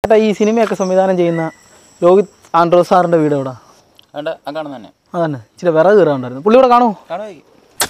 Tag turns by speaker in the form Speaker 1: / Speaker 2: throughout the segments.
Speaker 1: ചേട്ടാ ഈ സിനിമയൊക്കെ സംവിധാനം ചെയ്യുന്ന രോഹിത് ആൻഡ്രോ സാറിൻ്റെ വീട് എവിടെ
Speaker 2: വേണ്ട ആ കാണുന്ന തന്നെ
Speaker 1: അതന്നെ ഇച്ചിരി വിറക് കയറാണ്ടായിരുന്നു പുള്ളി ഇവിടെ കാണുമോ
Speaker 2: കാണുമായിരിക്കും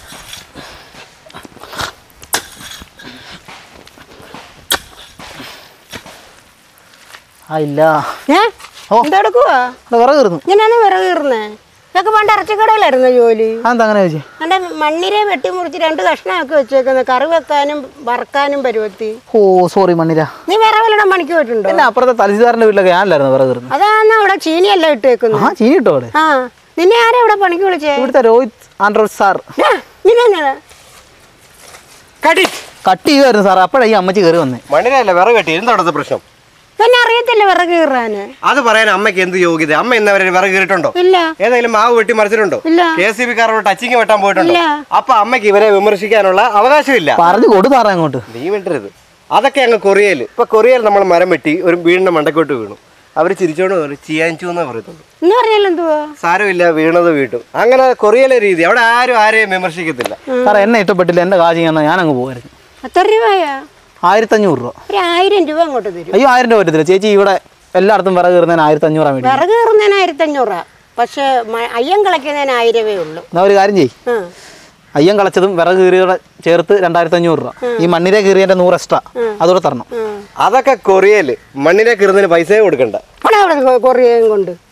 Speaker 1: ആ ഇല്ല
Speaker 3: ഏ എന്തെടുക്കുവാ
Speaker 1: ഇവിടെ വിറക് കയറുന്നു
Speaker 3: ഇങ്ങനെയാണ് വിറക് കീറുന്നേ ഇതൊക്കെ പണ്ട് ഇറച്ചിക്കടയിലായിരുന്നു ജോലി
Speaker 1: അതെന്താ അങ്ങനെ ചോദിച്ചേ
Speaker 3: എൻ്റെ മണ്ണിരെ വെട്ടിമുറിച്ച് രണ്ട് കഷ്ണമൊക്കെ വെച്ചേക്കുന്നത് കറി വെക്കാനും വറക്കാനും പരുവത്തി
Speaker 1: ഓ സോറി മണ്ണിര
Speaker 3: നീ വേറെ വല്ലതും പണിക്ക് പോയിട്ടുണ്ടോ
Speaker 1: പിന്നെ അപ്പുറത്തെ തലസിദാറിൻ്റെ വീട്ടിലൊക്കെ ഞാനല്ലായിരുന്നു വിറക് കയറുന്നത്
Speaker 3: അതാണ് അവിടെ ചീനിയല്ല ഇട്ടേക്കുന്നത്
Speaker 1: ആ ചീനി കിട്ടോ അവിടെ
Speaker 3: ആ നിന്നെ ആരാ ഇവിടെ പണിക്ക് വിളിച്ചേ
Speaker 1: ഇവിടുത്തെ രോഹിത് ആൻഡ്രോ സാർ
Speaker 3: ആ, നിന്നെ
Speaker 4: കടി
Speaker 1: കട്ട് ചെയ്യുമായിരുന്നു സാർ അപ്പോഴാണ് ഈ അമ്മച്ചി കയറി വന്നേ
Speaker 4: മണ്ണിനല്ല വിറക് കെട്ടി എന്താ അവിടുത്തെ പ്രശ്നം
Speaker 3: തന്നെ അറിയത്തില്ല വിറക് കീറാന്
Speaker 4: അത് പറയാൻ അമ്മയ്ക്ക് എന്ത് യോഗ്യത അമ്മ ഇന്നവരെ വിറക് കീറിട്ടുണ്ടോ
Speaker 3: ഇല്ല
Speaker 4: ഏതെങ്കിലും മാവ് വെട്ടി മറിച്ചിട്ടുണ്ടോ
Speaker 3: ഇല്ല.
Speaker 4: കെ സി ബി കാരോട് ടച്ചിങ് വെട്ടാൻ പോയിട്ടുണ്ടോ
Speaker 3: ഇല്ല.
Speaker 4: അപ്പൊ അമ്മയ്ക്ക് ഇവരെ വിമർശിക്കാനുള്ള അവകാശമില്ല
Speaker 1: പറഞ്ഞു കൊടു സാറേ അങ്ങോട്ട്
Speaker 4: നീ വിട്ടരുത് അതൊക്കെ അങ്ങ് കൊറിയയിൽ ഇപ്പൊ കൊറിയയിൽ നമ്മൾ മരം വെട്ടി ഒരു വീടിന്റെ മണ്ടക്കോട്ട് വീണു അവർ ചിരിച്ചോണ്ട് പറയും ചിയാൻചു എന്നേ പറയത്തുള്ളൂ
Speaker 3: എന്ന് പറഞ്ഞാൽ എന്തുവാ
Speaker 4: സാരമില്ല വീണത് വീട്ടും അങ്ങനെ കൊറിയയിലെ രീതി അവിടെ ആരും ആരെയും വിമർശിക്കത്തില്ല
Speaker 1: സാറേ എന്നെ ഇഷ്ടപ്പെട്ടില്ല എൻ്റെ കാശ് ഞാൻ ഞാൻ അങ്ങ് പോകുമായിരുന്നു
Speaker 3: എത്ര രൂപയാ
Speaker 1: ആയിരത്തഞ്ഞൂറ് രൂപ
Speaker 3: ഒരു ആയിരം രൂപ അങ്ങോട്ട് തരും
Speaker 1: അയ്യോ ആയിരം രൂപ പറ്റത്തില്ല ചേച്ചി ഇവിടെ എല്ലായിടത്തും വിറക് കയറുന്നതിന് ആയിരത്തഞ്ഞൂറാണ് വേണ്ടി
Speaker 3: വിറക് കീറുന്നതിന് ആയിരത്തഞ്ഞൂറാ പക്ഷെ മ- അയ്യം കളയ്ക്കുന്നതിന് ആയിരമേ ഉള്ളൂ
Speaker 1: എന്നാ ഒരു കാര്യം ചെയ്യ്
Speaker 3: ആ
Speaker 1: അയ്യം കളച്ചതും വിറക് കീറിയുടെ ചേർത്ത് രണ്ടായിരത്തി അഞ്ഞൂറ് രൂപ ഈ മണ്ണിരെ കീറിയതിന്റെ നൂറ് എക്സ്ട്രാ അതോടെ തരണം
Speaker 4: അതൊക്കെ കൊറിയയിൽ മണ്ണിനെ കീറുന്നതിന് പൈസയെ കൊടുക്കണ്ട
Speaker 3: അവിടെ അവിടെ കൊറിയയും കൊണ്ട്